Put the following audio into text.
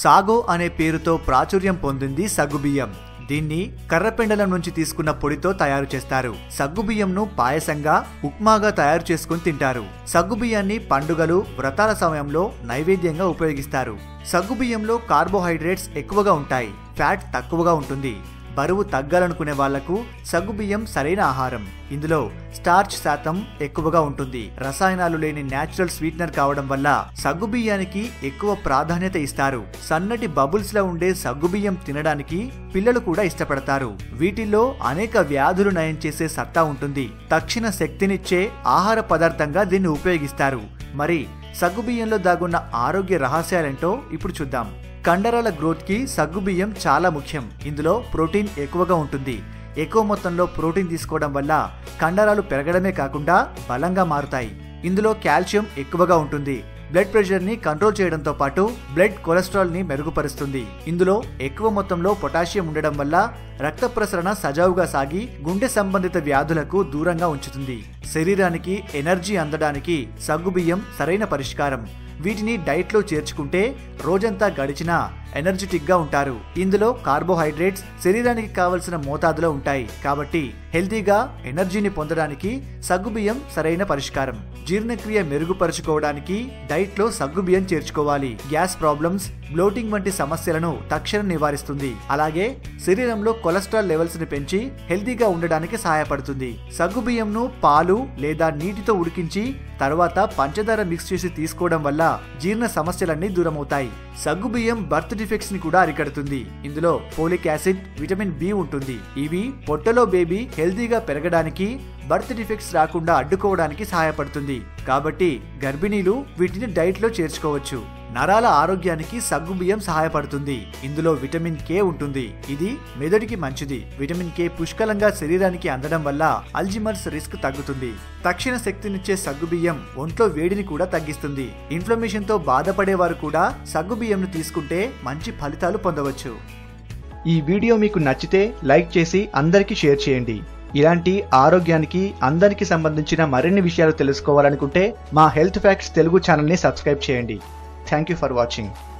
sago అనే పేరుతో ప్రాచుర్యం పొందింది సగ్గుబియ్యం దీన్ని కర్రపెండలం నుంచి తీసుకున్న పొడితో తయారు చేస్తారు సగ్గుబియ్యంను పాయసంగా ఉప్మాగా తయారు చేసుకుని తింటారు సగ్గుబియ్యాన్ని పండుగలు వ్రతాల సమయంలో నైవేద్యంగా ఉపయోగిస్తారు సగ్గుబియ్యంలో కార్బోహైడ్రేట్స్ ఎక్కువగా ఉంటాయి ఫ్యాట్ తక్కువగా ఉంటుంది బరువు తగ్గాలనుకునే వాళ్లకు సగ్గుబియ్యం సరైన ఆహారం ఇందులో స్టార్చ్ శాతం ఎక్కువగా ఉంటుంది రసాయనాలు లేని నేచురల్ స్వీట్నర్ కావడం వల్ల సగ్గుబియ్యానికి ఎక్కువ ప్రాధాన్యత ఇస్తారు సన్నటి బబుల్స్ లో ఉండే సగ్గుబియ్యం తినడానికి పిల్లలు కూడా ఇష్టపడతారు వీటిల్లో అనేక వ్యాధులు నయం చేసే సత్తా ఉంటుంది తక్షణ శక్తినిచ్చే ఆహార పదార్థంగా దీన్ని ఉపయోగిస్తారు మరి సగ్గుబియ్యంలో దాగున్న ఆరోగ్య రహస్యాలేంటో ఇప్పుడు చూద్దాం కండరాల గ్రోత్ కి సగ్గుబియ్యం చాలా ముఖ్యం ఇందులో ప్రోటీన్ ఎక్కువగా ఉంటుంది ఎక్కువ మొత్తంలో ప్రోటీన్ తీసుకోవడం వల్ల కండరాలు పెరగడమే కాకుండా బలంగా మారుతాయి ఇందులో కాల్షియం ఎక్కువగా ఉంటుంది బ్లడ్ ప్రెషర్ ని కంట్రోల్ చేయడంతో పాటు బ్లడ్ కొలెస్ట్రాల్ ని మెరుగుపరుస్తుంది ఇందులో ఎక్కువ మొత్తంలో పొటాషియం ఉండడం వల్ల రక్త ప్రసరణ సజావుగా సాగి గుండె సంబంధిత వ్యాధులకు దూరంగా ఉంచుతుంది శరీరానికి ఎనర్జీ అందడానికి సగ్గుబియ్యం సరైన పరిష్కారం వీటిని డైట్లో చేర్చుకుంటే రోజంతా గడిచినా ఎనర్జెటిక్ గా ఉంటారు ఇందులో కార్బోహైడ్రేట్స్ శరీరానికి కావలసిన మోతాదులో ఉంటాయి కాబట్టి హెల్తీగా ఎనర్జీని పొందడానికి సగ్గుబియ్యం సరైన పరిష్కారం జీర్ణక్రియ మెరుగుపరుచుకోవడానికి డైట్ లో సగ్గుబియ్యం చేర్చుకోవాలి గ్యాస్ ప్రాబ్లమ్స్ బ్లోటింగ్ వంటి సమస్యలను తక్షణం నివారిస్తుంది అలాగే శరీరంలో కొలెస్ట్రాల్ లెవెల్స్ ని పెంచి హెల్తీగా ఉండడానికి సహాయపడుతుంది సగ్గుబియ్యంను పాలు లేదా నీటితో ఉడికించి తర్వాత పంచదార మిక్స్ చేసి తీసుకోవడం వల్ల జీర్ణ సమస్యలన్నీ దూరమవుతాయి సగ్గుబియ్యం బర్త్ డిఫెక్ట్స్ ని కూడా అరికడుతుంది ఇందులో ఫోలిక్ యాసిడ్ విటమిన్ బి ఉంటుంది ఇవి పొట్టలో బేబీ హెల్తీగా పెరగడానికి బర్త్ డిఫెక్ట్స్ రాకుండా అడ్డుకోవడానికి సహాయపడుతుంది కాబట్టి గర్భిణీలు వీటిని డైట్ లో చేర్చుకోవచ్చు నరాల ఆరోగ్యానికి సగ్గుబియ్యం సహాయపడుతుంది ఇందులో విటమిన్ కే ఉంటుంది ఇది మెదడుకి మంచిది విటమిన్ కే పుష్కలంగా శరీరానికి అందడం వల్ల అల్జిమర్స్ రిస్క్ తగ్గుతుంది తక్షణ శక్తినిచ్చే సగ్గుబియ్యం ఒంట్లో వేడిని కూడా తగ్గిస్తుంది ఇన్ఫ్లమేషన్ తో బాధపడేవారు కూడా సగ్గుబియ్యంను తీసుకుంటే మంచి ఫలితాలు పొందవచ్చు ఈ వీడియో మీకు నచ్చితే లైక్ చేసి అందరికీ షేర్ చేయండి ఇలాంటి ఆరోగ్యానికి అందరికి సంబంధించిన మరిన్ని విషయాలు తెలుసుకోవాలనుకుంటే మా హెల్త్ ఫ్యాక్ట్స్ తెలుగు ఛానల్ని సబ్స్క్రైబ్ చేయండి థ్యాంక్ యూ ఫర్ వాచింగ్